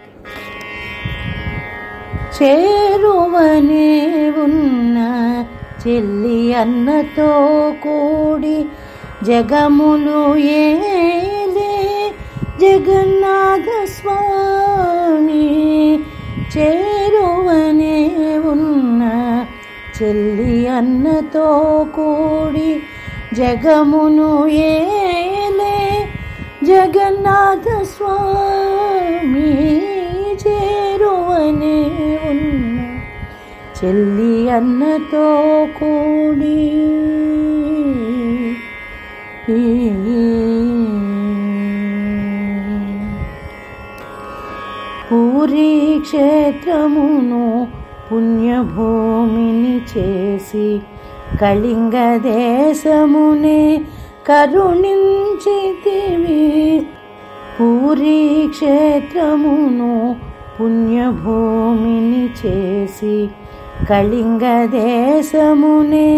చేరువనే ఉన్న చెల్లి అన్నతో కూడి జగములు ఏలే జగన్నాథ స్వామి చేరువనే ఉన్న చెల్లి అన్నతో కూడి జగమును ఏలే జగన్నాథ స్వామి చేరువనే ఉన్న చెల్లి అన్నతో కూడి పూరీ క్షేత్రమును పుణ్యభూమిని చేసి కళింగ దేశమునే కరుణించితివి పూరీ క్షేత్రమును పుణ్యభూమిని చేసి కళింగ దేశమునే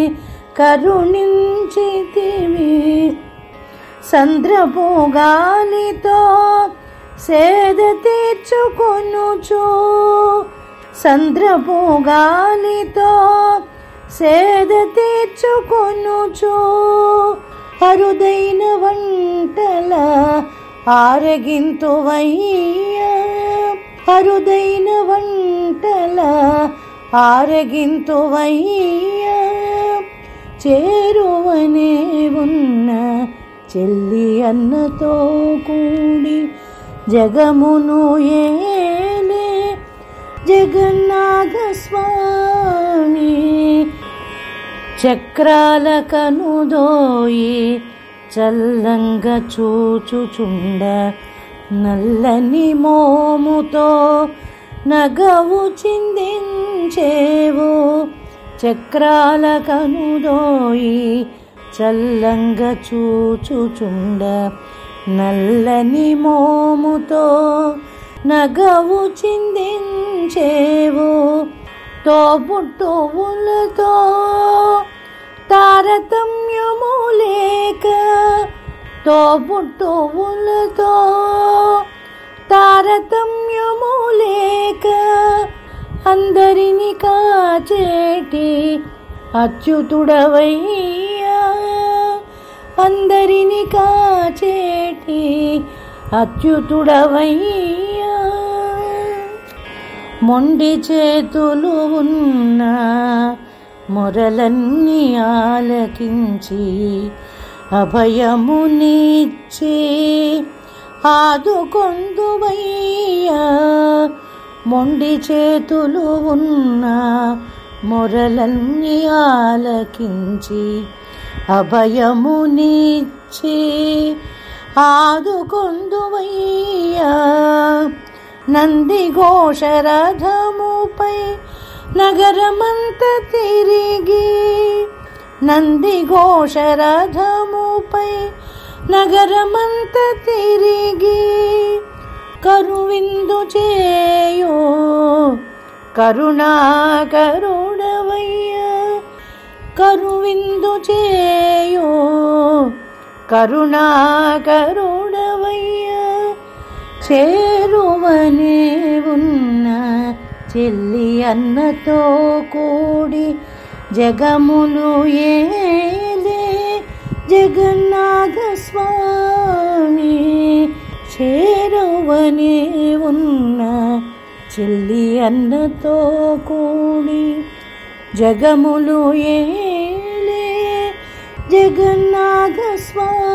కరుణించితివి సంద్రపు గాలితో సేద తీర్చుకొనుచు సంద్రపు గాలితో సేద తీర్చుకొనుచు అరుదైన వంటల ఆరగింతువయ్యా అరుదైన వంటల ఆరగింతువయ్యా చేరువనే ఉన్న చెల్లి అన్నతో కూడి జగమును ఏలే జగన్నాథ స్వామి చక్రాల కనుదోయి చల్లంగ చూచుచుండ నల్లని మోముతో నగవు చిందించేవు చక్రాల కనుదోయి చల్లంగ చూచుచుండ నల్లని మోముతో నగవు చిందించేవు తోబుట్టువులతో తారతమ్యము లేక తోబుట్టువులతో తారతమ్యము లేక అందరిని కాచేటి అచ్యుతుడవయ్యా అందరిని కాచేటి అచ్యుతుడవయ్యా మొండి చేతులు ఉన్న మొరలన్నీ ఆలకించి అభయమునిచ్చి ఆదుకొందువయ్యా మొండి చేతులు ఉన్న మొరలన్నీ ఆలకించి అభయమునిచ్చి ఆదుకొందువయ్యా నంది ఘోషరథముపై నగరమంత తిరిగి నంది ఘోషరథముపై నగరమంత తిరిగి కరువిందు చేయో కరుణాకరుడవయ్యా కరువిందు చేయో కరుణాకరుడవయ్యా చేరువనే ఉన్న చెల్లి అన్నతో కూడి జగములు ఏలే జగన్నాథ స్వామి చేరువనే ఉన్న చెల్లి అన్నతో కూడి జగములు ఏలే జగన్నాథ స్వామి